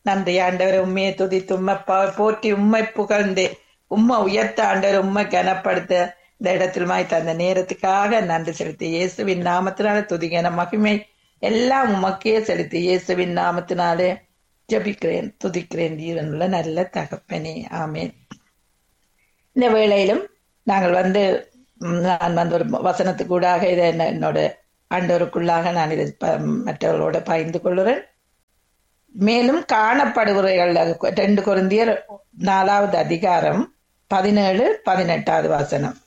நன்றி ஆண்டவர் உண்மையை துதித்து உண்மை ப- போற்றி உண்மை புகழ்ந்து உம்மை உயர்த்த ஆண்டவர் உண்மை கனப்படுத்த இந்த இடத்திலுமாய் தந்த நேரத்துக்காக நன்றி செலுத்தி இயேசுவின் நாமத்தினால துதிகன மகிமை எல்லாம் உமக்கே செலுத்தி இயேசுவின் நாமத்தினாலே ஜபிக்கிறேன் துதிக்கிறேன் ஜீவனுள்ள நல்ல தகப்பனே ஆமேன் இந்த வேளையிலும் நாங்கள் வந்து ம், நான் வந்து ஒரு வசனத்துக்கூடாக இதை என்ன- என்னோட ஆண்டவருக்குள்ளாக நான் இதை ப- மற்றவர்களோட பகிர்ந்து கொள்கிறேன் மேலும் காணப்படுகிறவர்கள் ரெண்டு குருந்தியர் நாலாவது அதிகாரம் பதினேழு பதினெட்டாவது வசனம்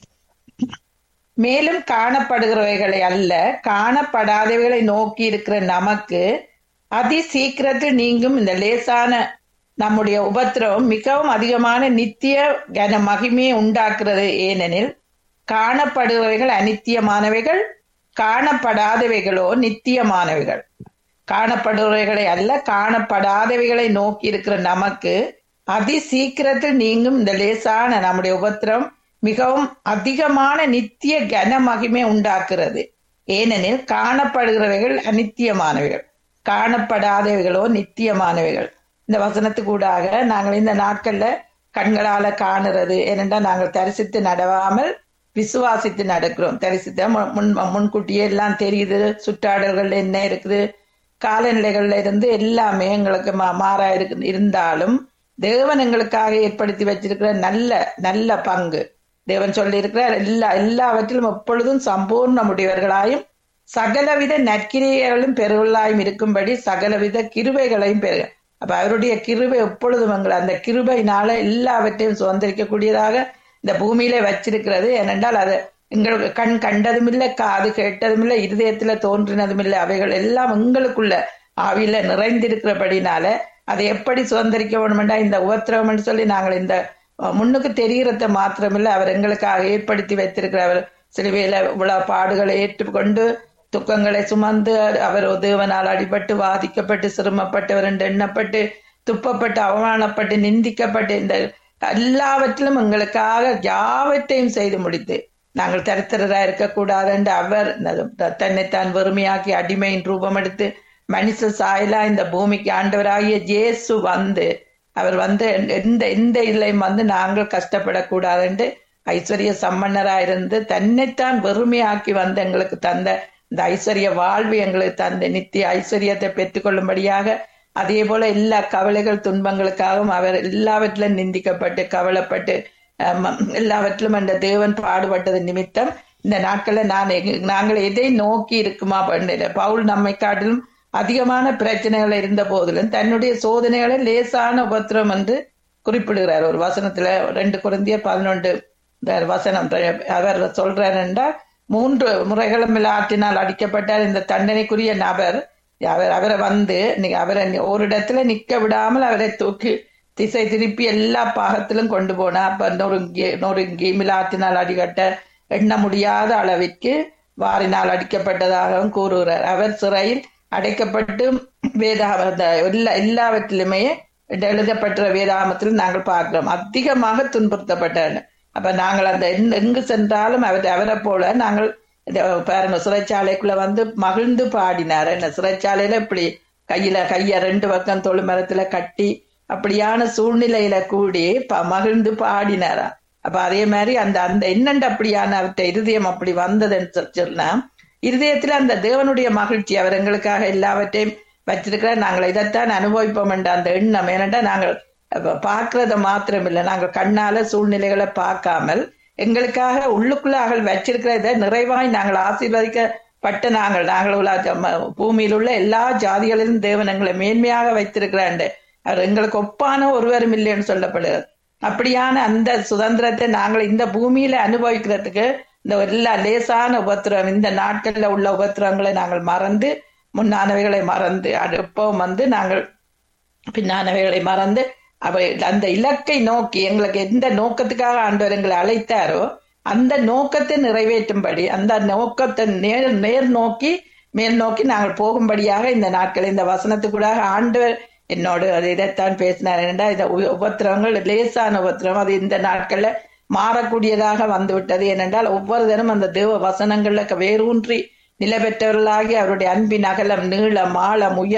மேலும் காணப்படுகிறவைகளை அல்ல காணப்படாதவைகளை நோக்கி இருக்கிற நமக்கு அதி சீக்கிரத்தில் நீங்கும் இந்த லேசான நம்முடைய உபத்திரவம் மிகவும் அதிகமான நித்திய கன மகிமையை உண்டாக்குறது ஏனெனில் காணப்படுபவைகள் அநித்தியமானவைகள் காணப்படாதவைகளோ நித்தியமானவைகள் காணப்படுபவைகளை அல்ல காணப்படாதவைகளை நோக்கி இருக்கிற நமக்கு அதி சீக்கிரத்தில் நீங்கும் இந்த லேசான நம்முடைய உபத்திரம் மிகவும் அதிகமான நித்திய கன மகிமை உண்டாக்குறது ஏனெனில் காணப்படுகிறவைகள் அநித்தியமானவைகள் காணப்படாதவைகளோ நித்தியமானவைகள் இந்த வசனத்துக்கூடாக நாங்கள் இந்த நாட்கள்ல கண்களால காணுறது ஏனென்றால் நாங்கள் தரிசித்து நடவாமல் விசுவாசித்து நடக்கிறோம் தரிசித்த முன் முன்- முன்கூட்டியே எல்லாம் தெரியுது சுற்றாடல்கள் என்ன இருக்குது காலநிலைகள்ல இருந்து எல்லாமே எங்களுக்கு மா- மாறா இருக்கு இருந்தாலும் தேவன் எங்களுக்காக ஏற்படுத்தி வச்சிருக்கிற நல்ல நல்ல பங்கு தேவன் சொல்லி இருக்கிறார் எல்லா எல்லாவற்றிலும் எப்பொழுதும் சம்பூர்ண முடிவர்களாயும் சகலவித நற்கிரியைகளும் பெருவளாயும் இருக்கும்படி சகலவித கிருபைகளையும் பெரு அப்ப அவருடைய கிருபை எப்பொழுதும் எங்களை அந்த கிருபையினால எல்லாவற்றையும் சுதந்திரிக்கக்கூடியதாக இந்த பூமியில வச்சிருக்கிறது ஏனென்றால் அது எங்களுக்கு கண் கண்டதும் இல்லை காது கேட்டதும் இல்லை இருதயத்துல தோன்றினதும் இல்லை அவைகள் எல்லாம் எங்களுக்குள்ள ஆவியில நிறைந்திருக்கிறபடினால அதை எப்படி சுதந்திரிக்க வேணுமெண்டா இந்த உபத்திரவம்னு சொல்லி நாங்கள் இந்த அஹ், முன்னுக்கு தெரிகிறத மாத்திரமில்லை அவர் எங்களுக்காக ஏற்படுத்தி வைத்திருக்கிற அவர் சிலுவையில இவ்வளவு பாடுகளை ஏற்றுக்கொண்டு துக்கங்களை சுமந்து அவர் தேவனால் அடிபட்டு வாதிக்கப்பட்டு சிரமப்பட்டவர் என்று எண்ணப்பட்டு துப்பப்பட்டு அவமானப்பட்டு நிந்திக்கப்பட்டு இந்த எல்லாவற்றிலும் எங்களுக்காக யாவற்றையும் செய்து முடித்து நாங்கள் தரித்திரரா இருக்கக்கூடாது என்று அவர் தன்னைத்தான் வெறுமையாக்கி அடிமையின் ரூபம் எடுத்து மனுஷ சாயலா இந்த பூமிக்கு ஆண்டவராகிய இயேசு வந்து அவர் வந்து எந்த எந்த இல்லையும் வந்து நாங்கள் கஷ்டப்படக்கூடாது என்று ஐஸ்வர்ய சம்பன்னரா இருந்து தன்னைத்தான் வெறுமையாக்கி வந்து எங்களுக்கு தந்த இந்த ஐஸ்வர்ய வாழ்வு எங்களுக்கு தந்த நித்திய ஐஸ்வர்யத்தை பெற்றுக்கொள்ளும்படியாக அதே போல எல்லா கவலைகள் துன்பங்களுக்காகவும் அவர் எல்லாவற்றிலும் நிந்திக்கப்பட்டு கவலைப்பட்டு அஹ், எல்லாவற்றிலும் அந்த தேவன் பாடுபட்டது நிமித்தம் இந்த நாட்கள்ல நான் எங்க- நாங்கள் எதை நோக்கி இருக்குமா பண்ணல பவுல் நம்மை காட்டிலும் அதிகமான பிரச்சனைகள் இருந்த போதிலும் தன்னுடைய சோதனைகளை லேசான உபத்திரம் என்று குறிப்பிடுகிறார் ஒரு வசனத்துல ரெண்டு குருந்திய பதினொன்று இந்த வசனம் அவர் சொல்றார் என்றால் மூன்று முறைகளும் ஆற்றினால் அடிக்கப்பட்டார் இந்த தண்டனைக்குரிய நபர் அவர் அவரை வந்து நீ- அவரை ஒரு இடத்துல நிக்க விடாமல் அவரை தூக்கி திசை திருப்பி எல்லா பாகத்திலும் கொண்டு போனா அப்ப நொறுங்கி நொறுங்கி மிலாற்றினால் அடிகட்ட எண்ண முடியாத அளவிற்கு வாரினால் அடிக்கப்பட்டதாகவும் கூறுகிறார் அவர் சிறையில் அடைக்கப்பட்டு வேதாம எல்லா எல்லாவற்றிலுமே எழுதப்பட்ட வேதாமத்தில் நாங்கள் பார்க்கிறோம் அதிகமாக துன்புறுத்தப்பட்டார் அப்ப நாங்கள் அந்த எங்க- எங்கு சென்றாலும் அவர் அவரை போல நாங்கள் இந்த பாருங்க சிறைச்சாலைக்குள்ள வந்து மகிழ்ந்து பாடினார் என்ன சிறைச்சாலையில இப்படி கையில கைய ரெண்டு பக்கம் தொழு மரத்துல கட்டி அப்படியான சூழ்நிலையில கூடி ப- மகிழ்ந்து பாடினாரா அப்ப அதே மாதிரி அந்த அந்த என்னண்டு அப்படியான அவர்கிட்ட இருதயம் அப்படி வந்ததுன்னு சொ- சொன்னா இருதயத்துல அந்த தேவனுடைய மகிழ்ச்சி அவர் எங்களுக்காக எல்லாவற்றையும் வச்சிருக்கிறார் நாங்கள் இதைத்தான் அனுபவிப்போம் என்ற அந்த எண்ணம் ஏனென்றா நாங்கள் அப்ப பார்க்கறத மாத்திரம் இல்லை நாங்கள் கண்ணால சூழ்நிலைகளை பார்க்காமல் எங்களுக்காக உள்ளுக்குள்ளாக வச்சிருக்கிற இதை நிறைவாய் நாங்கள் ஆசீர்வதிக்கப்பட்ட நாங்கள் நாங்கள் உள்ள ஜம்ம- பூமியில் உள்ள எல்லா ஜாதிகளிலும் தேவன் எங்களை மேன்மையாக வைத்திருக்கிறாண்டு அவர் எங்களுக்கு ஒப்பான ஒருவரும் இல்லைன்னு சொல்லப்படுகிறது அப்படியான அந்த சுதந்திரத்தை நாங்கள் இந்த பூமியில அனுபவிக்கிறதுக்கு இந்த எல்லா லேசான உபத்திரம் இந்த நாட்கள்ல உள்ள உபத்திரங்களை நாங்கள் மறந்து முன்னானவைகளை மறந்து அது எப்பவும் வந்து நாங்கள் பின்னானவைகளை மறந்து அவை அந்த இலக்கை நோக்கி எங்களுக்கு எந்த நோக்கத்துக்காக ஆண்டவர் எங்களை அழைத்தாரோ அந்த நோக்கத்தை நிறைவேற்றும்படி அந்த நோக்கத்தை நேர் நேர் நோக்கி மேல் நோக்கி நாங்கள் போகும்படியாக இந்த நாட்கள் இந்த வசனத்துக்கூடாக ஆண்டவர் என்னோடு அது இதைத்தான் பேசினார் என்றா இந்த உப- உபத்திரவங்கள் லேசான உபத்திரவம் அது இந்த நாட்கள்ல மாறக்கூடியதாக வந்து விட்டது ஏனென்றால் ஒவ்வொரு தினம் அந்த தேவ வசனங்கள்ல வேரூன்றி நிலை பெற்றவர்களாகி அவருடைய அன்பின் அகலம் நீளம் ஆழம் உயரம்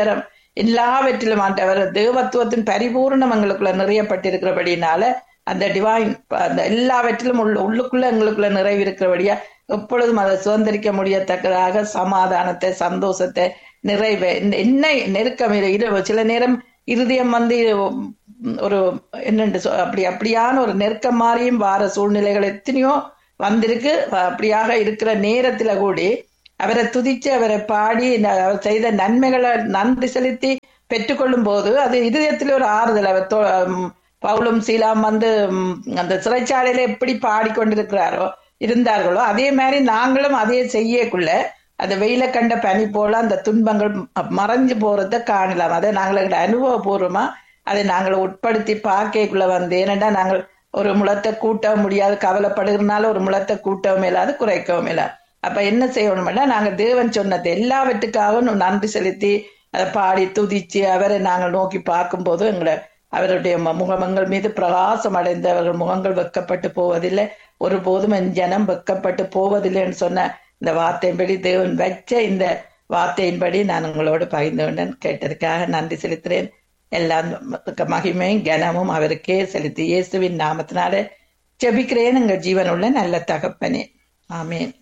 எல்லாவற்றிலும் ஆண்டவர் தேவத்துவத்தின் பரிபூர்ணம் எங்களுக்குள்ள நிறையப்பட்டிருக்கிறபடினால அந்த டிவைன் அந்த எல்லாவற்றிலும் உள்ள உள்ளுக்குள்ள எங்களுக்குள்ள நிறைவு இருக்கிறபடியா எப்பொழுதும் அதை சுதந்திரிக்க முடியத்தக்கதாக சமாதானத்தை சந்தோஷத்தை நிறைவு இந்த என்ன நெருக்கம் இரு- இரு- சில நேரம் இருதயம் வந்து ஒரு என்னென்று சொ- அப்படி அப்படியான ஒரு நெருக்கம் மாதிரியும் வார சூழ்நிலைகள் எத்தனையோ வந்திருக்கு அப்படியாக இருக்கிற நேரத்துல கூடி அவரை துதிச்சு அவரை பாடி ந- அவர் செய்த நன்மைகளை நன்றி செலுத்தி பெற்றுக்கொள்ளும் போது அது இதயத்தில் ஒரு ஆறுதல் அவர் தோ- ம், பவுலும் சீலாம் வந்து ம், அந்த சிறைச்சாலையில எப்படி பாடிக்கொண்டிருக்கிறாரோ இருந்தார்களோ அதே மாதிரி நாங்களும் அதே செய்யக்குள்ள அந்த வெயில கண்ட பனி போல அந்த துன்பங்கள் ம- மறைஞ்சு போறத காணலாம் அதை நாங்கள் எங்களுடைய அனுபவபூர்வமா அதை நாங்கள் உட்படுத்தி பார்க்கக்குள்ள வந்து ஏனென்றா நாங்கள் ஒரு முளத்தை கூட்டவும் முடியாது கவலைப்படுகிறனால ஒரு முளத்தை கூட்டவும் இல்லாது குறைக்கவும் இல்லாது அப்ப என்ன செய்யணும்னா நாங்க தேவன் சொன்னது எல்லாவற்றுக்காகவும் நன்றி செலுத்தி அதை பாடி துதிச்சு அவரை நாங்கள் நோக்கி பார்க்கும்போது எங்களை அவருடைய ம- முகமங்கள் மீது பிரகாசம் அடைந்து அவர்கள் முகங்கள் வெக்கப்பட்டு போவதில்லை ஒருபோதும் என் ஜனம் வெக்கப்பட்டு போவதில்லைன்னு சொன்ன இந்த வார்த்தையின்படி தேவன் வச்ச இந்த வார்த்தையின்படி நான் உங்களோடு பகிர்ந்து கொண்டேன் கேட்டதுக்காக நன்றி செலுத்துறேன் எல்லாம் மகிமையும் கனமும் அவருக்கே செலுத்தி இயேசுவின் நாமத்தினாலே ஜெபிக்கிறேன் எங்கள் ஜீவனுள்ள நல்ல தகப்பனே ஆமேன்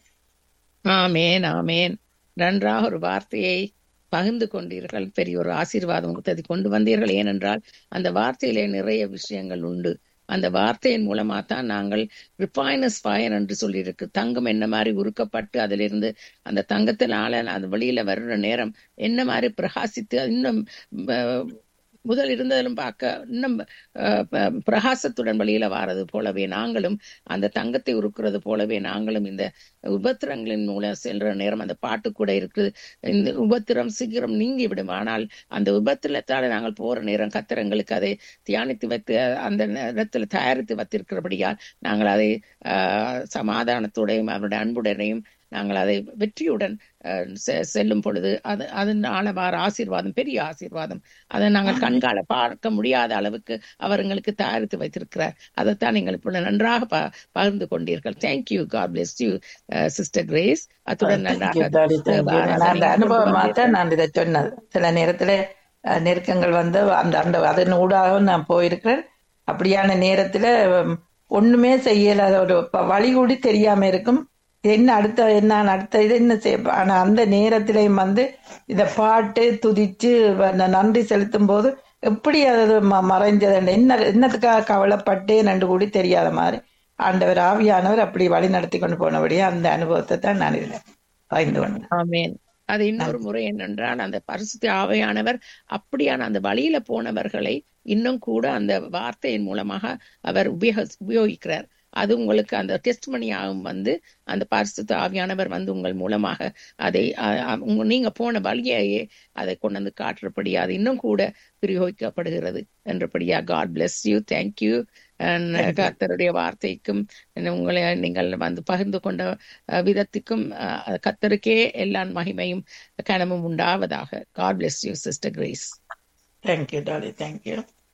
ஆமேன் ஆமேன் நன்றாக ஒரு வார்த்தையை பகிர்ந்து கொண்டீர்கள் பெரிய ஒரு ஆசீர்வாதம் கொடுத்ததை கொண்டு வந்தீர்கள் ஏனென்றால் அந்த வார்த்தையிலே நிறைய விஷயங்கள் உண்டு அந்த வார்த்தையின் மூலமா தான் நாங்கள் ரிஃபைனஸ் ஃபயர் என்று சொல்லியிருக்கு தங்கம் என்ன மாதிரி உருக்கப்பட்டு அதிலிருந்து அந்த தங்கத்தினால அது வெளியில வர்ற நேரம் என்ன மாதிரி பிரகாசித்து இன்னும் அஹ், முதல் இருந்ததிலும் பார்க்க இன்னும் அஹ், ப- பிரகாசத்துடன் வெளியில வாரது போலவே நாங்களும் அந்த தங்கத்தை உருக்குறது போலவே நாங்களும் இந்த உபத்திரங்களின் மூலம் செல்ற நேரம் அந்த பாட்டு கூட இருக்குது இந்த உபத்திரம் சீக்கிரம் நீங்கி விடும் ஆனால் அந்த உபத்திரத்தால நாங்கள் போற நேரம் கத்திரங்களுக்கு அதை தியானித்து வைத்து அந்த நேரத்தில் தயாரித்து வைத்திருக்கிறபடியால் நாங்கள் அதை ஆஹ், சமாதானத்தோடையும் அவருடைய அன்புடனையும் நாங்கள் அதை வெற்றியுடன் ஆஹ், செ- செல்லும் பொழுது அது அதனால வர ஆசீர்வாதம் பெரிய ஆசீர்வாதம் அதை நாங்கள் கண்கால பார்க்க முடியாத அளவுக்கு அவர் எங்களுக்கு தயாரித்து வைத்திருக்கிறார் அதைத்தான் நீங்கள் இப்பொழுது நன்றாக ப- பகிர்ந்து கொண்டீர்கள் thank you God bless you sister Grace அத்துடன் Thank you, நன்றாக Daddy. Thank you. நான் அந்த ஆராதனையை கொண்டு அனுபவமா வந்தீர்கள். தான் நான் இதை சொன்னது சில நேரத்துல அஹ், நெருக்கங்கள் வந்து அந்த அந்த அதன் ஊடாகவும் நான் போயிருக்கிறேன் அப்படியான நேரத்துல உம், ஒண்ணுமே செய்யலாத ஒரு ப- வழி கூடி தெரியாம இருக்கும் என்ன அடுத்த என்ன அடுத்த இது என்ன செய்ய ஆனா அந்த நேரத்திலையும் வந்து இத பாட்டு துதிச்சு அந்த நன்றி செலுத்தும் போது எப்படி அது ம- மறைஞ்சது என்ன என்னத்துக்காக கவலைப்பட்டேன் என்று கூடி தெரியாத மாதிரி ஆண்டவர் ஆவியானவர் அப்படி வழி நடத்தி கொண்டு போனபடியே அந்த அனுபவத்தை தான் நான் இதுல பகிர்ந்து கொண்டேன் ஆமென் அது இன்னொரு முறை என்னென்றால் அந்த பரிசுத்த ஆவையானவர் அப்படியான அந்த வழியில போனவர்களை இன்னும் கூட அந்த வார்த்தையின் மூலமாக அவர் உபயோக உபயோகிக்கிறார் அது உங்களுக்கு அந்த டெஸ்ட் ஆகும் வந்து அந்த பரிசுத்த ஆவியானவர் வந்து உங்கள் மூலமாக அதை அ- அ- உங்க- நீங்க போன வழியையே அதை கொண்டு வந்து காட்டுறபடி அது இன்னும் கூட பிரயோகிக்கப்படுகிறது என்றபடியா காட் bless யூ தேங்க்யூ கர்த்தருடைய வார்த்தைக்கும் உங்களை நீங்கள் வந்து பகிர்ந்து கொண்ட அஹ், விதத்துக்கும் அஹ், கர்த்தருக்கே எல்லா மகிமையும் கனமும் உண்டாவதாக God bless you sister Grace thank you Dolly thank you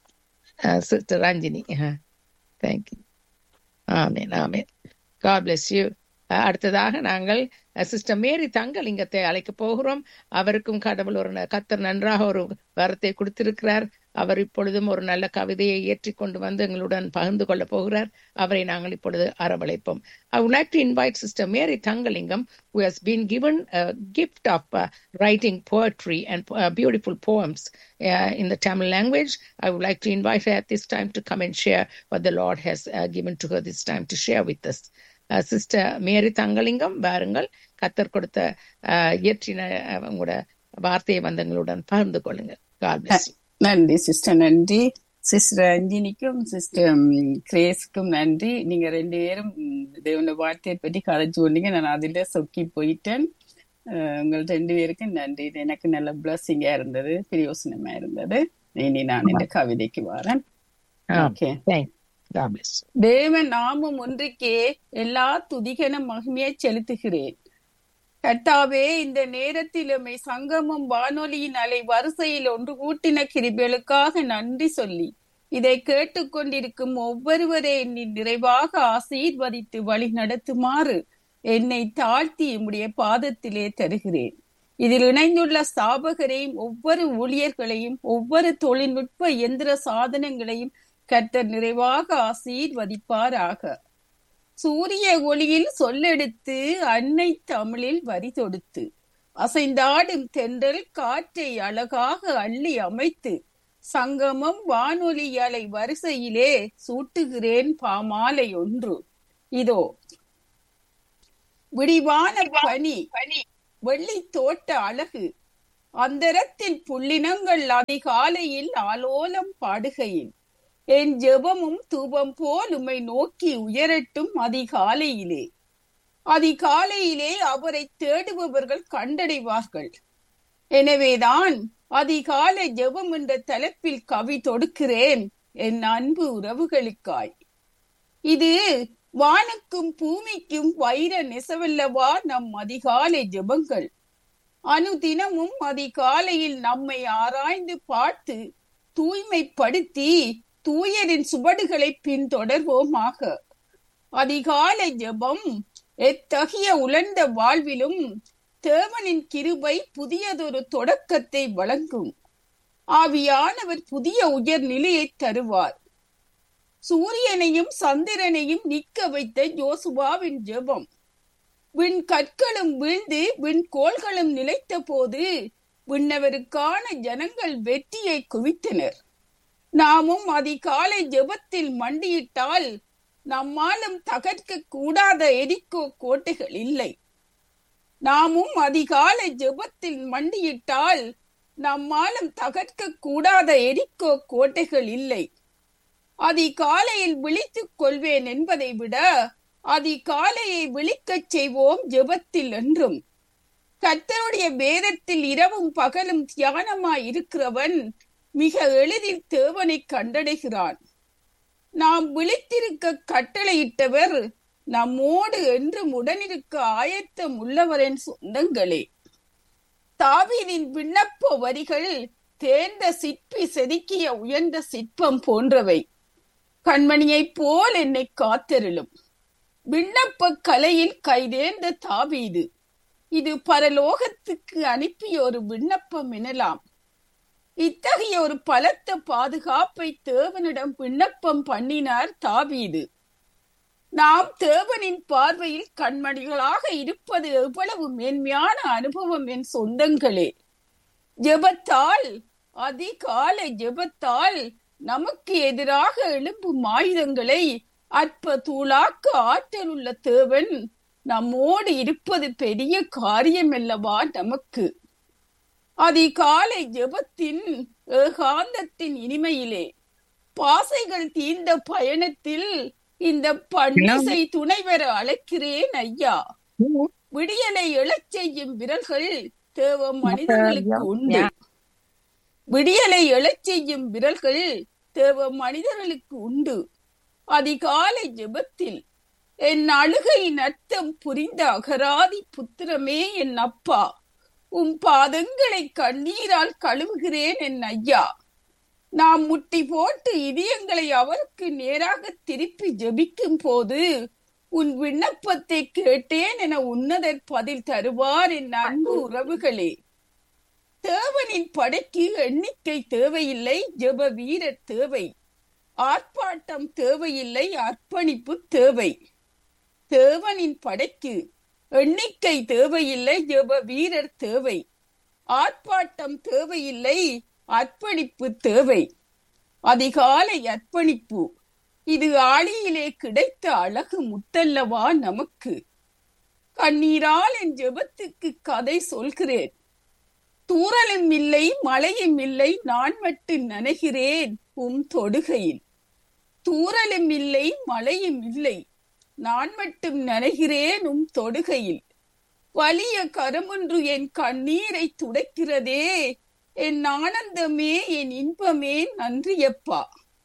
sister Ranjini thank you ஆமேன் ஆமேன் காட் bless யூ அடுத்ததாக நாங்கள் சிஸ்டர் மேரி தங்கலிங்கத்தை அழைக்க போகிறோம் அவருக்கும் கடவுள் ஒரு ந- கர்த்தர் நன்றாக ஒரு வரத்தை கொடுத்திருக்கிறார் அவர் இப்பொழுதும் ஒரு நல்ல கவிதையை ஏற்றி கொண்டு வந்து எங்களுடன் பகிர்ந்து கொள்ள போகிறார் அவரை நாங்கள் இப்பொழுது அரவழைப்போம் I would like to invite Sister Mary Thangalingam, who has been given a gift of uh, writing poetry and uh, beautiful poems uh, in the Tamil language. I would like to invite her at this time to come and share what the Lord has uh, given to her this time to share with us. Uh, Sister Mary Thangalingam, வாருங்கள் கத்தர் கொடுத்த uh, இயற்றின uh, உங்களோட வார்த்தையை வந்து எங்களுடன் பகிர்ந்து கொள்ளுங்க God bless you. நன்றி சிஸ்டர் நன்றி சிஸ்டர் ரஞ்சினிக்கும் சிஸ்டர் கிரேஸ்க்கும் நன்றி நீங்க ரெண்டு பேரும் ம், தேவன வார்த்தையை பற்றி கதைச்சு கொண்டீங்க நான் அதில சொக்கி போயிட்டேன் அஹ், உங்கள் ரெண்டு பேருக்கும் நன்றி இது எனக்கு நல்ல பிளஸ்ஸிங்கா இருந்தது பிரயோசனமா இருந்தது இனி நான் இந்த கவிதைக்கு வரேன் ஆம். Okay Thank you. God bless you. தேவ நாமம் ஒன்றுக்கே எல்லா துதிகன மகிமையை செலுத்துகிறேன் கர்த்தாவே இந்த நேரத்தில் உம்மை சங்கமம் வானொலியின் அலை வரிசையில் ஒன்று கூட்டின கிருபைகளுக்காக நன்றி சொல்லி இதை கேட்டுக்கொண்டிருக்கும் ஒவ்வொருவரை நீ நிறைவாக ஆசீர்வதித்து வழி நடத்துமாறு என்னை தாழ்த்தி உம்முடைய பாதத்திலே தருகிறேன் இதில் இணைந்துள்ள ஸ்தாபகரையும் ஒவ்வொரு ஊழியர்களையும் ஒவ்வொரு தொழில்நுட்ப எந்திர சாதனங்களையும் கர்த்தர் நிறைவாக ஆசீர்வதிப்பாராக சூரிய ஒளியில் சொல்லெடுத்து அன்னை தமிழில் வரி தொடுத்து அசைந்தாடும் தென்றல் காற்றை அழகாக அள்ளி அமைத்து சங்கமம் வானொலி அலை வரிசையிலே சூட்டுகிறேன் பாமாலை ஒன்று இதோ விடிவான பனி வெள்ளி தோட்ட அழகு அந்தரத்தில் புள்ளினங்கள் அதிகாலையில் ஆலோலம் பாடுகையில் என் ஜெபமும் தூபம் போல் உம்மை நோக்கி உயரட்டும் அதிகாலையிலே அதிகாலையிலே அவரை தேடுபவர்கள் கண்டடைவார்கள் எனவேதான் அதிகாலை ஜெபம் என்ற தலைப்பில் கவி தொடுக்கிறேன் என் அன்பு உறவுகளுக்காய் இது வானுக்கும் பூமிக்கும் வைர நெசவல்லவா நம் அதிகாலை ஜெபங்கள் அனுதினமும் அதிகாலையில் நம்மை ஆராய்ந்து பார்த்து தூய்மைப்படுத்தி தூயரின் சுவடுகளை பின்தொடர்வோமாக அதிகாலை ஜெபம் எத்தகைய உலர்ந்த வாழ்விலும் தேவனின் கிருபை புதியதொரு தொடக்கத்தை வழங்கும் ஆவியானவர் புதிய உயர் நிலையை தருவார் சூரியனையும் சந்திரனையும் நிற்க வைத்த யோசுவாவின் ஜெபம் விண் கற்களும் வீழ்ந்து விண் கோள்களும் நிலைத்த போது விண்ணவருக்கான ஜனங்கள் வெற்றியை குவித்தனர் நாமும் அதிகாலை ஜெபத்தில் மண்டியிட்டால் நம்மாலும் தகர்க்க கூடாத எரிக்கோ கோட்டைகள் இல்லை நாமும் அதிகாலை ஜெபத்தில் மண்டியிட்டால் நம்மாலும் தகர்க்க கூடாத எரிக்கோ கோட்டைகள் இல்லை அதிகாலையில் விழித்துக் கொள்வேன் என்பதை விட அதிகாலையை விழிக்கச் செய்வோம் ஜெபத்தில் என்றும் கர்த்தருடைய வேதத்தில் இரவும் பகலும் தியானமாய் இருக்கிறவன் மிக எளிதில் தேவனை கண்டடைகிறான் நாம் விழித்திருக்க கட்டளையிட்டவர் நம்மோடு என்றும் உடனிருக்க ஆயத்தம் உள்ளவரின் சொந்தங்களே தாவீதின் விண்ணப்ப வரிகள் தேர்ந்த சிற்பி செதுக்கிய உயர்ந்த சிற்பம் போன்றவை கண்மணியைப் போல் என்னை காத்தருளும் விண்ணப்ப கலையில் கைதேர்ந்த தாவீது இது பரலோகத்துக்கு அனுப்பிய ஒரு விண்ணப்பம் எனலாம் இத்தகைய ஒரு பலத்த பாதுகாப்பை தேவனிடம் விண்ணப்பம் பண்ணினார் தாவீது நாம் தேவனின் பார்வையில் கண்மணிகளாக இருப்பது எவ்வளவு மேன்மையான அனுபவம் என் சொந்தங்களே ஜெபத்தால் அதிகாலை ஜெபத்தால் நமக்கு எதிராக எழும்பும் ஆயுதங்களை அற்ப தூளாக்க ஆற்றல் உள்ள தேவன் நம்மோடு இருப்பது பெரிய காரியம் அல்லவா நமக்கு அதிகாலை ஜெபத்தின் ஏகாந்தத்தின் இனிமையிலே பாசைகள் தீர்ந்த பயணத்தில் இந்த பன்னிசை துணை பெற அழைக்கிறேன் ஐயா விடியலை எழச் செய்யும் விரல்கள் தேவ மனிதர்களுக்கு உண்டு விடியலை எழச் செய்யும் விரல்கள் தேவ மனிதர்களுக்கு உண்டு அதிகாலை ஜெபத்தில் என் அழுகையின் அர்த்தம் புரிந்த அகராதி புத்திரமே என் அப்பா உம் பாதங்களை கண்ணீரால் கழுவுகிறேன் என் ஐயா நாம் முட்டி போட்டு இதயங்களை அவருக்கு நேராக திருப்பி ஜெபிக்கும் போது உன் விண்ணப்பத்தை கேட்டேன் என உன்னதர் பதில் தருவார் என் அன்பு உறவுகளே தேவனின் படைக்கு எண்ணிக்கை தேவையில்லை ஜெப வீரர் தேவை ஆர்ப்பாட்டம் தேவையில்லை அர்ப்பணிப்பு தேவை தேவனின் படைக்கு எண்ணிக்கை தேவையில்லை ஜெப வீரர் தேவை ஆர்ப்பாட்டம் தேவையில்லை அர்ப்பணிப்பு தேவை அதிகாலை அர்ப்பணிப்பு இது ஆளியிலே கிடைத்த அழகு முத்தல்லவா நமக்கு கண்ணீரால் என் ஜெபத்துக்கு கதை சொல்கிறேன் தூரலும் இல்லை மழையும் இல்லை நான் மட்டும் நனைகிறேன் உம் தொடுகையில் தூரலும் இல்லை மழையும் இல்லை நான் மட்டும் நனைகிறேன் உம் தொடுகையில் வலிய கரமொன்று என் கண்ணீரை துடைக்கிறதே என் ஆனந்தமே என் இன்பமே நன்றியப்பா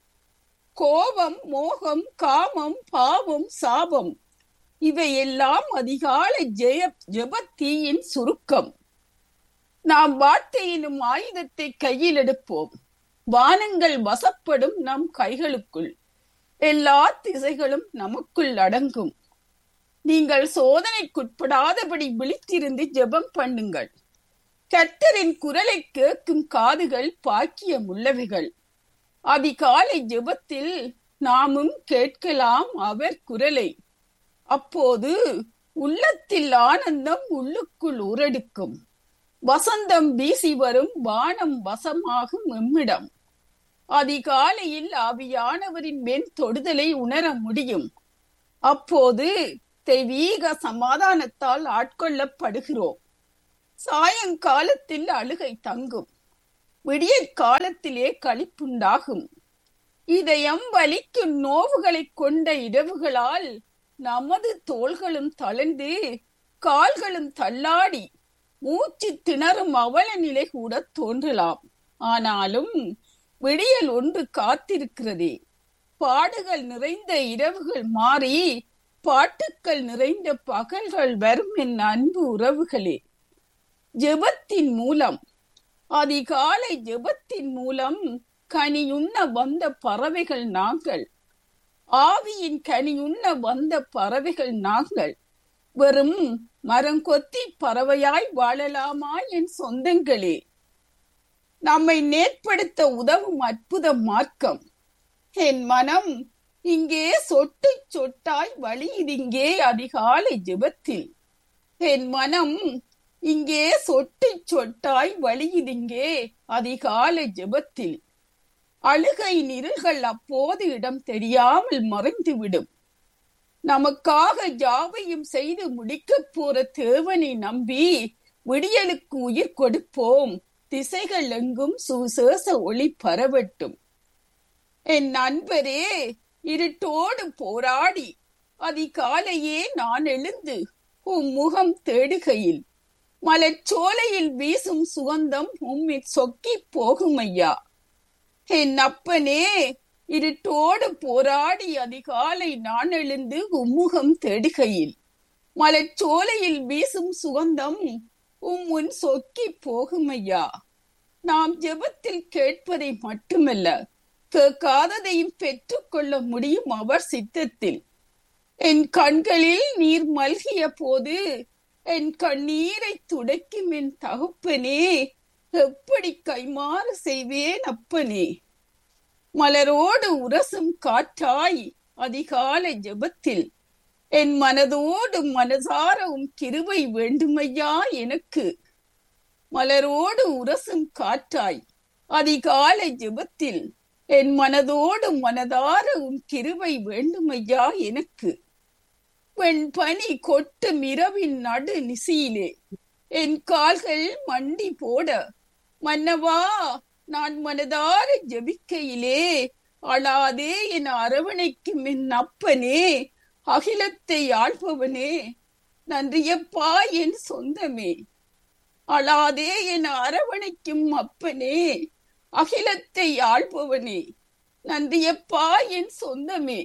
கோபம் மோகம் காமம் பாவம் சாபம் இவையெல்லாம் அதிகால ஜெய ஜெபத்தீயின் சுருக்கம் நாம் வார்த்தையினும் ஆயுதத்தை கையில் எடுப்போம் வானங்கள் வசப்படும் நம் கைகளுக்குள் எல்லா திசைகளும் நமக்குள் அடங்கும் நீங்கள் சோதனைக்குட்படாதபடி விழித்திருந்து ஜெபம் பண்ணுங்கள் கர்த்தரின் குரலை கேட்கும் காதுகள் பாக்கியம் உள்ளவைகள் அதிகாலை ஜெபத்தில் நாமும் கேட்கலாம் அவர் குரலை அப்போது உள்ளத்தில் ஆனந்தம் உள்ளுக்குள் உரடுக்கும் வசந்தம் வீசி வரும் வானம் வசமாகும் எம்மிடம் அதிகாலையில் ஆவியானவரின் மென் தொடுதலை உணர முடியும் அப்போது தெய்வீக சமாதானத்தால் ஆட்கொள்ளப்படுகிறோம் சாயங்காலத்தில் அழுகை தங்கும் விடிய காலத்திலே களிப்புண்டாகும் இதயம் வலிக்கும் நோவுகளை கொண்ட இரவுகளால் நமது தோள்களும் தளர்ந்து கால்களும் தள்ளாடி மூச்சு திணறும் அவல நிலை கூட தோன்றலாம் ஆனாலும் விடியல் ஒன்று காத்திருக்கிறதே பாடுகள் நிறைந்த இரவுகள் மாறி பாட்டுக்கள் நிறைந்த பகல்கள் வரும் என் அன்பு உறவுகளே ஜெபத்தின் மூலம் அதிகாலை ஜெபத்தின் மூலம் கனியுண்ண வந்த பறவைகள் நாங்கள் ஆவியின் கனியுண்ண வந்த பறவைகள் நாங்கள் வெறும் மரங்கொத்தி பறவையாய் வாழலாமா என் சொந்தங்களே நம்மை நேர்படுத்த உதவும் அற்புத மார்க்கம் என் மனம் இங்கே சொட்டு சொட்டாய் வழியுதிங்கே அதிகாலை ஜெபத்தில் என் மனம் இங்கே சொட்டு சொட்டாய் வழியுதிங்கே அதிகாலை ஜெபத்தில் அழுகை நிரல்கள் அப்போது இடம் தெரியாமல் மறைந்துவிடும் நமக்காக யாவையும் செய்து முடிக்கப் போற தேவனை நம்பி விடியலுக்கு உயிர் கொடுப்போம் திசைகள் எங்கும் சுசேச ஒளி பரவட்டும் என் நண்பரே இருட்டோடு போராடி அதிகாலையே நான் எழுந்து உம் முகம் தேடுகையில் மலச்சோலையில் வீசும் சுகந்தம் உம்மிற் சொக்கி போகும் ஐயா என் அப்பனே இருட்டோடு போராடி அதிகாலை நான் எழுந்து உம்முகம் தேடுகையில் மலச்சோலையில் வீசும் சுகந்தம் உம் முன் சொக்கி போகும் ஐயா நாம் ஜெபத்தில் கேட்பதை மட்டுமல்ல கேட்காததையும் பெற்றுக்கொள்ள முடியும் அவர் சித்தத்தில் என் கண்களில் நீர் மல்கிய போது என் கண்ணீரை துடைக்கும் என் தகுப்பனே எப்படி கைமாறு செய்வேன் அப்பனே மலரோடு உரசும் காற்றாய் அதிகாலை ஜெபத்தில் என் மனதோடு மனசாரவும் கிருபை வேண்டுமையா எனக்கு மலரோடு உரசும் காற்றாய் அதிகாலை ஜெபத்தில் என் மனதோடு மனதார உன் கிருபை வேண்டுமையா எனக்கு வெண் பனி கொட்டும் இரவின் நடு நிசியிலே என் கால்கள் மண்டி போட மன்னவா நான் மனதார ஜெபிக்கையிலே அழாதே என் அரவணைக்கும் என் அப்பனே அகிலத்தை ஆள்பவனே நன்றியப்பா என் சொந்தமே அழாதே என் அரவணைக்கும் அப்பனே அகிலத்தை ஆள்பவனே நன்றியப்பா என் சொந்தமே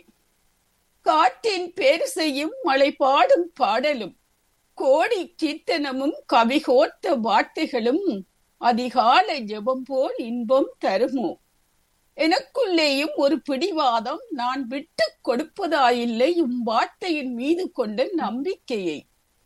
காட்டின் பேரிசையும் மலை பாடும் பாடலும் கோடி கீர்த்தனமும் கவிகோர்த்த வார்த்தைகளும் அதிகால ஜெபம் போல் இன்பம் தருமோ எனக்குள்ளேயும் ஒரு பிடிவாதம் நான் விட்டு கொடுப்பதாயில்லை உம் வார்த்தையின் மீது கொண்ட நம்பிக்கையை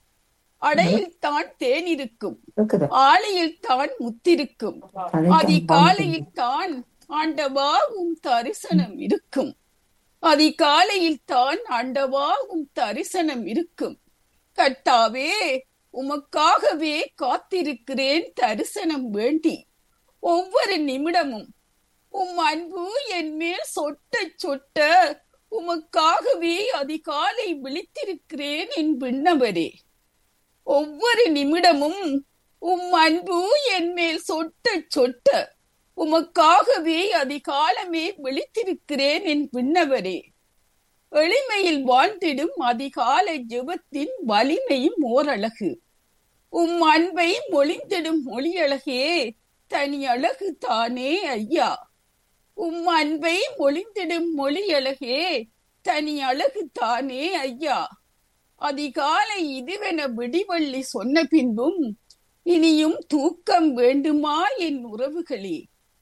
அடையில் தான் தேன் இருக்கும் ஆலையில் தான் முத்திருக்கும் அதிகாலையில் தான் ஆண்டவா உம் தரிசனம் இருக்கும் அதிகாலையில் தான் ஆண்டவா உம் தரிசனம் இருக்கும் கட்டாவே உமக்காகவே காத்திருக்கிறேன் தரிசனம் வேண்டி ஒவ்வொரு நிமிடமும் உம் அன்பு என் மேல் சொட்ட சொட்ட உமக்காகவே அதிகாலை விழித்திருக்கிறேன் என் விண்ணவரே ஒவ்வொரு நிமிடமும் உம் அன்பு என் மேல் சொட்ட சொட்ட உமக்காகவே அதிகாலமே விழித்திருக்கிறேன் என் விண்ணவரே எளிமையில் வாழ்ந்திடும் அதிகாலை ஜெபத்தின் வலிமையும் ஓரழகு உம் அன்பை மொழிந்திடும் மொழியழகே தனி அழகு தானே ஐயா உம் அன்பை மொழிந்திடும் மொழியழகே தனி அழகு தானே ஐயா அதிகாலை இதுவென விடிவள்ளி சொன்ன பின்பும் இனியும் தூக்கம் வேண்டுமா என் உறவுகளே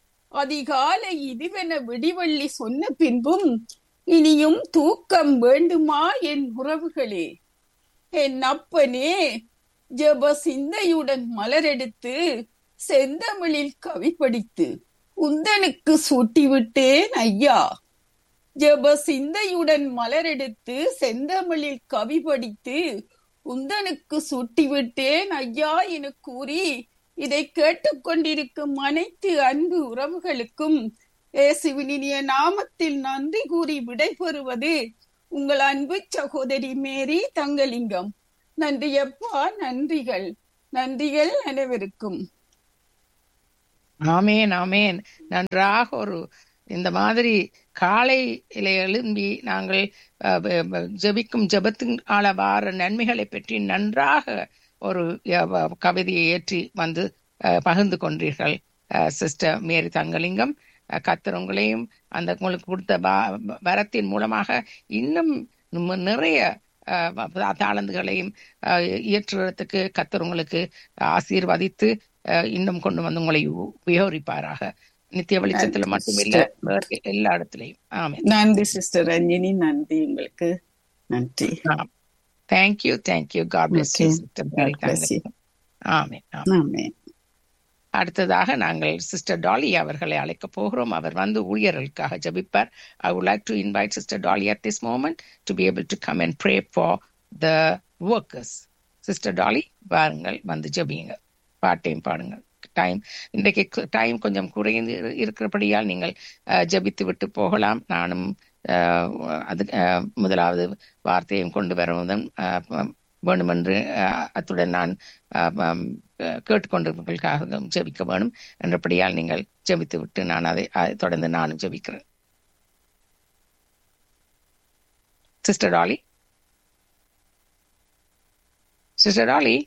அதிகாலை இதுவென விடிவள்ளி சொன்ன பின்பும் இனியும் தூக்கம் வேண்டுமா என் உறவுகளே என் அப்பனே ஜெப சிந்தையுடன் மலரெடுத்து செந்தமிழில் கவி படித்து உந்தனுக்கு சூட்டிவிட்டேன் ஐயா ஜெப சிந்தையுடன் மலரெடுத்து செந்தமிழில் கவி படித்து உந்தனுக்கு சூட்டிவிட்டேன் ஐயா என கூறி இதை கேட்டுக்கொண்டிருக்கும் அனைத்து அன்பு உறவுகளுக்கும் இயேசுவினிய நாமத்தில் நன்றி கூறி விடைபெறுவது உங்கள் அன்பு சகோதரி மேரி தங்கலிங்கம் நன்றியப்பா நன்றிகள் நன்றிகள் அனைவருக்கும் ஆமேன் ஆமேன் நன்றாக ஒரு இந்த மாதிரி காலையில எழும்பி நாங்கள் அஹ், ப- ப- ஜெபிக்கும் ஜெபத்தின் வார நன்மைகளை பற்றி நன்றாக ஒரு அஹ், வ- கவிதையை ஏற்றி வந்து அஹ், பகிர்ந்து கொண்டீர்கள் சிஸ்டர் மேரி தங்கலிங்கம் அஹ், கர்த்தர் உங்களையும் அந்த உங்களுக்கு கொடுத்த பா- வரத்தின் மூலமாக இன்னும் நம்ம நிறைய அஹ், வ- தாளந்துகளையும் அஹ், இயற்றுவதற்கு கர்த்தர் உங்களுக்கு ஆசீர்வதித்து அஹ், இன்னும் கொண்டு வந்து உங்களை உ- உபயோகிப்பாராக நித்திய வெளிச்சத்துல நன்றி மட்டுமில்ல சிஸ்டர் வேறு எல்லா இடத்துலயும் ஆமென் நன்றி சிஸ்டர் ரஞ்சினி நன்றி உங்களுக்கு நன்றி thank you thank you God bless you Okay. Sister God bless you. ஆமென் ஆமென் ஆமென் அடுத்ததாக நாங்கள் சிஸ்டர் டாலி அவர்களை அழைக்க போகிறோம் அவர் வந்து ஊழியர்களுக்காக ஜெபிப்பார் ஐ would like to invite sister dolly at this moment to be able to come and pray for the workers sister dolly வாருங்கள் வந்து ஜெபியுங்க பாட்டையும் பாடுங்க டைம் இன்றைக்கு டைம் கொஞ்சம் குறைந்து இரு- இருக்கிறபடியால் நீங்கள் அஹ், ஜெபித்து விட்டு போகலாம் நானும் அஹ், அது அஹ், முதலாவது வார்த்தையும் கொண்டு வருவதும் அஹ், வேண்டுமென்று அஹ், அத்துடன் நான் அஹ், அஹ், கேட்டுக்கொண்டவர்களுக்காக ஜெபிக்க வேணும் என்றபடியால் நீங்கள் ஜெபித்து விட்டு நான் அதை அதை தொடர்ந்து நானும் ஜெபிக்கிறேன் sister Dolly sister Dolly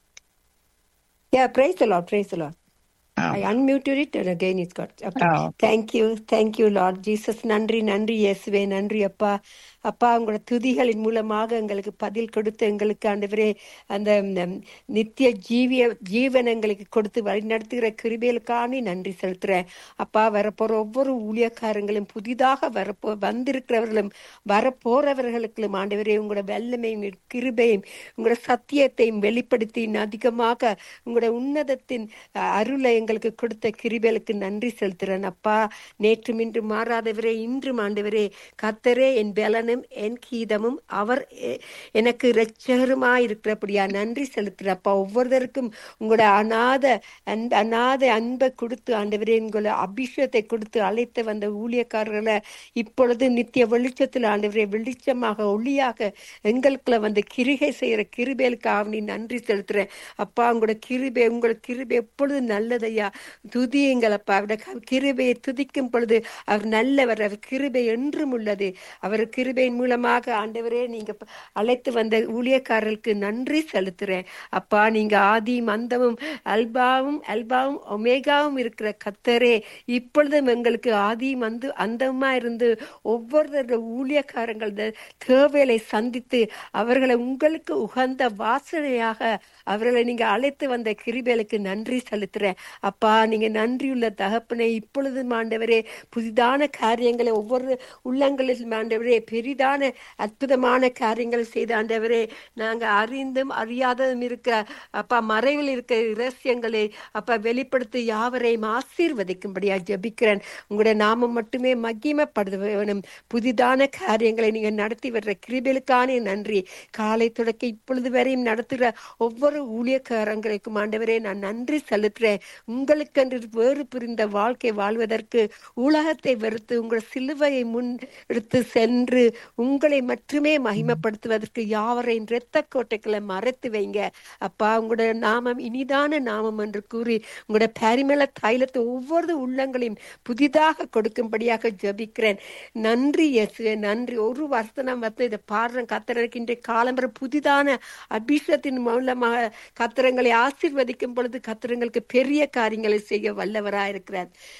Yeah, praise the Lord, praise the Lord. Ah I unmuted it and again it's got. Okay. Ah Thank you, thank you, Lord Jesus. நன்றி நன்றி இயேசுவே நன்றி அப்பா அப்பா உங்களோட துதிகளின் மூலமாக எங்களுக்கு பதில் கொடுத்து எங்களுக்கு ஆண்டவரே அந்த ம், நித்திய ஜீவிய ஜீவன் எங்களுக்கு கொடுத்து வழிநடத்துகிற கிருபைகளுக்கான நன்றி செலுத்துறேன் அப்பா வரப்போற ஒவ்வொரு ஊழியக்காரங்களும் புதிதாக வரப்போ வந்திருக்கிறவர்களும் வரப்போறவர்களுக்கும் ஆண்டவரே உங்களோட வல்லமையும் கிருபையும் உங்களோட சத்தியத்தையும் வெளிப்படுத்தி இன்னும் அதிகமாக உங்களோட உன்னதத்தின் அஹ், அருளை எங்களுக்கு கொடுத்த கிருபைகளுக்கு நன்றி செலுத்துறேன் அப்பா நேற்றும் இன்று மாறாதவரே இன்றும் ஆண்டவரே கத்தரே என் பலனும் என் கீதமும் அவர் எ- எனக்கு இரட்சகருமா இருக்கிறபடியா நன்றி செலுத்துறப்பா ஒவ்வொருத்தருக்கும் உங்களோட அநாத அந்த அநாத அன்பை கொடுத்து ஆண்டவரே உங்களோட அபிஷேகத்தை கொடுத்து அழைத்து வந்த ஊழியக்காரர்களை இப்பொழுது நித்திய வெளிச்சத்தில் ஆண்டவரே வெளிச்சமாக ஒளியாக எங்களுக்குள்ள வந்து கிருகை செய்யற கிருபேலுக்காக நீ நன்றி செலுத்துறேன் அப்பா உங்களோட கிருபை உங்களோட கிருபை எப்பொழுது நல்லதையா துதியுங்களப்பா அவருடைய க- கிருபையை துதிக்கும் பொழுது அவர் நல்லவர் அவர் கிருபை என்றும் உள்ளது அவர் கிருபையின் மூலமாக ஆண்டவரே நீங்க ப- அழைத்து வந்த ஊழியக்காரர்களுக்கு நன்றி செலுத்துறேன் அப்பா நீங்க ஆதியும் அந்தமும் அல்பாவும் அல்பாவும் ஒமேகாவும் இருக்கிற கத்தரே இப்பொழுதும் எங்களுக்கு ஆதியும் அந்த அந்தமா இருந்து ஒவ்வொரு ஊழியக்காரங்கள் தேவைகளை சந்தித்து அவர்களை உங்களுக்கு உகந்த வாசனையாக அவர்களை நீங்க அழைத்து வந்த கிருபைகளுக்கு நன்றி செலுத்துறேன் அப்பா நீங்க நன்றியுள்ள தகப்பனை இப்பொழுதும் ஆண்டவரே புதிதான காரியங்களை ஒவ்வொரு உள்ளங்களில் ஆண்டவரே பெரிதான அற்புதமான காரியங்கள் செய்த ஆண்டவரே நாங்க அறிந்தும் அறியாததும் இருக்கிற அப்பா மறைவில் இருக்கிற இரகசியங்களை அப்பா வெளிப்படுத்தி யாவரையும் ஆசீர்வதிக்கும்படியா ஜெபிக்கிறேன் உங்களுடைய நாமம் மட்டுமே மகிமைப்படுத்த வேணும் புதிதான காரியங்களை நீங்க நடத்தி வர்ற கிருபைகளுக்கான நன்றி காலை தொடக்க இப்பொழுது வரையும் நடத்துகிற ஒவ்வொரு ஊழியக்காரங்களுக்கும் ஆண்டவரே நான் நன்றி செலுத்துறேன் உங்களுக்கென்று வேறு புரிந்த வாழ்க்கை வாழ்வதற்கு உலகத்தை வெறுத்து உங்கள் சிலுவையை முன் எடுத்து சென்று உங்களை மட்டுமே மகிமைப்படுத்துவதற்கு யாவரையும் இரத்த கோட்டைகளை மறைத்து வைங்க அப்பா உங்களோட நாமம் இனிதான நாமம் என்று கூறி உங்களோட பரிமள தைலத்தை ஒவ்வொரு உள்ளங்களையும் புதிதாக கொடுக்கும்படியாக ஜெபிக்கிறேன் நன்றி இயேசுவே நன்றி ஒரு வருஷம் வந்து இதை பாடுறேன் கத்திரக்கின்ற காலம்பர புதிதான அபிஷேகத்தின் மூலமாக கத்திரங்களை ஆசீர்வதிக்கும் பொழுது கத்திரங்களுக்கு பெரிய காரியங்களை செய்ய வல்லவராயிருக்கிறார்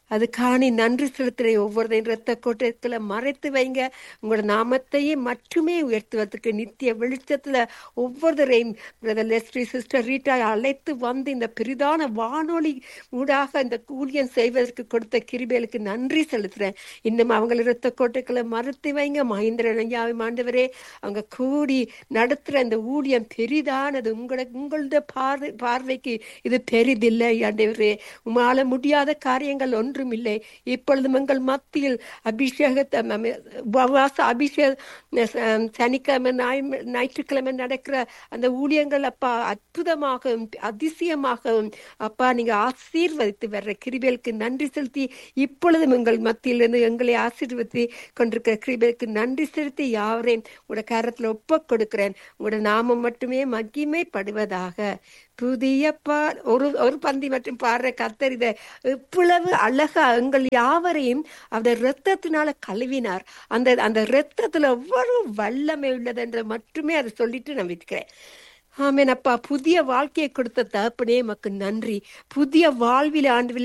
அது காணி நன்றி செலுத்துறேன் ஒவ்வொருதையும் இரத்த கோட்டத்துல மறைத்து வைங்க உங்களோட நாமத்தையே மட்டுமே உயர்த்துவதற்கு நித்திய வெளிச்சத்துல ஒவ்வொருத்தரையும் பிரதர் லெஸ்ரி சிஸ்டர் ரீட்டா அழைத்து வந்து இந்த பெரிதான வானொலி ஊடாக இந்த ஊழியம் செய்வதற்கு கொடுத்த கிருபேலுக்கு நன்றி செலுத்துறேன் இன்னும் அவங்கள இரத்த கோட்டைகளை மறுத்து வைங்க மகேந்திரன் ஐயாவை ஆண்டவரே அவங்க கூடி நடத்துற இந்த ஊழியம் பெரிதானது உங்களோட உங்களோட பார்வை பார்வைக்கு இது பெரிதில்லை ஆண்டவரே உமால முடியாத காரியங்கள் ஒன்றும் இல்லை இப்பொழுதும் எங்கள் மத்தியில் அபிஷேகத்தை ம- ம- உபவாச அபிஷேக அஹ், சனிக்கிழமை ஞாயிறு- ஞாயிற்றுக்கிழமை நடக்கிற அந்த ஊழியங்கள் அப்பா அற்புதமாகவும் அதிசயமாகவும் அப்பா நீங்க ஆசீர்வதித்து வர்ற கிருபேலுக்கு நன்றி செலுத்தி இப்பொழுதும் எங்கள் மத்தியிலிருந்து எங்களை ஆசீர்வதித்து கொண்டிருக்கிற கிருபேலுக்கு நன்றி செலுத்தி யாவரையும் உங்களோட கரத்துல ஒப்ப கொடுக்கிறேன் உங்களோட நாமம் மட்டுமே மகிமைப்படுவதாக புதிய பா ஒரு ஒரு பந்தி மட்டும் பாடுற கத்தர் இதை இவ்வளவு அழகா எங்கள் யாவரையும் அந்த இரத்தத்தினால கழுவினார் அந்த அந்த இரத்தத்துல எவ்வளவு வல்லமை உள்ளது என்று மட்டுமே அதை சொல்லிட்டு நான் விற்கிறேன் ஆமேன் அப்பா புதிய வாழ்க்கையை கொடுத்த தகப்பனே மக்கு நன்றி புதிய வாழ்வில் ஆண்டு